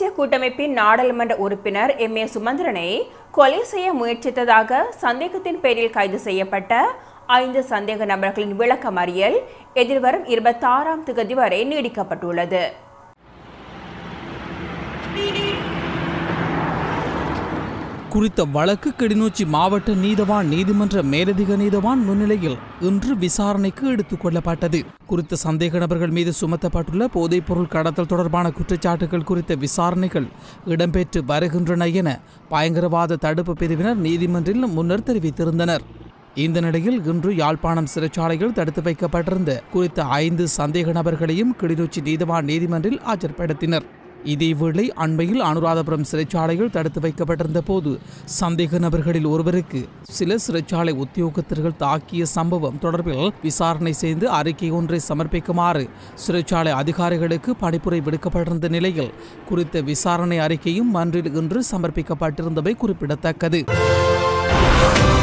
தேசிய கூட்டமைப்பின் நாடாளுமன்ற உறுப்பினர் எம் ஏ சுமந்திரனை கொலை செய்ய முயற்சித்ததாக சந்தேகத்தின் பேரில் கைது செய்யப்பட்ட ஐந்து சந்தேக நபர்களின் விளக்கமறியல் எதிர்வரும் இருபத்தாறாம் திகதி வரை நீடிக்கப்பட்டுள்ளது குறித்த வழக்கு கிளிநொச்சி மாவட்ட நீதவான் நீதிமன்ற மேலதிக நீதவான் முன்னிலையில் இன்று விசாரணைக்கு எடுத்துக் கொள்ளப்பட்டது குறித்த சந்தேக நபர்கள் மீது சுமத்தப்பட்டுள்ள போதைப்பொருள் கடத்தல் தொடர்பான குற்றச்சாட்டுகள் குறித்த விசாரணைகள் இடம்பெற்று வருகின்றன என பயங்கரவாத தடுப்பு பிரிவினர் நீதிமன்றில் முன்னர் தெரிவித்திருந்தனர் இந்த நிலையில் இன்று யாழ்ப்பாணம் சிறைச்சாலையில் தடுத்து வைக்கப்பட்டிருந்த குறித்த ஐந்து சந்தேக நபர்களையும் கிளிநொச்சி நீதவான் நீதிமன்றில் ஆஜர்படுத்தினர் இதேவேளை அண்மையில் அனுராதபுரம் சிறைச்சாலையில் தடுத்து வைக்கப்பட்டிருந்த போது சந்தேக நபர்களில் ஒருவருக்கு சில சிறைச்சாலை உத்தியோகத்தர்கள் தாக்கிய சம்பவம் தொடர்பில் விசாரணை செய்து அறிக்கை ஒன்றை சமர்ப்பிக்குமாறு சிறைச்சாலை அதிகாரிகளுக்கு பணிப்புரை விடுக்கப்பட்டிருந்த நிலையில் குறித்த விசாரணை அறிக்கையும் மன்றில் இன்று சமர்ப்பிக்கப்பட்டிருந்தவை குறிப்பிடத்தக்கது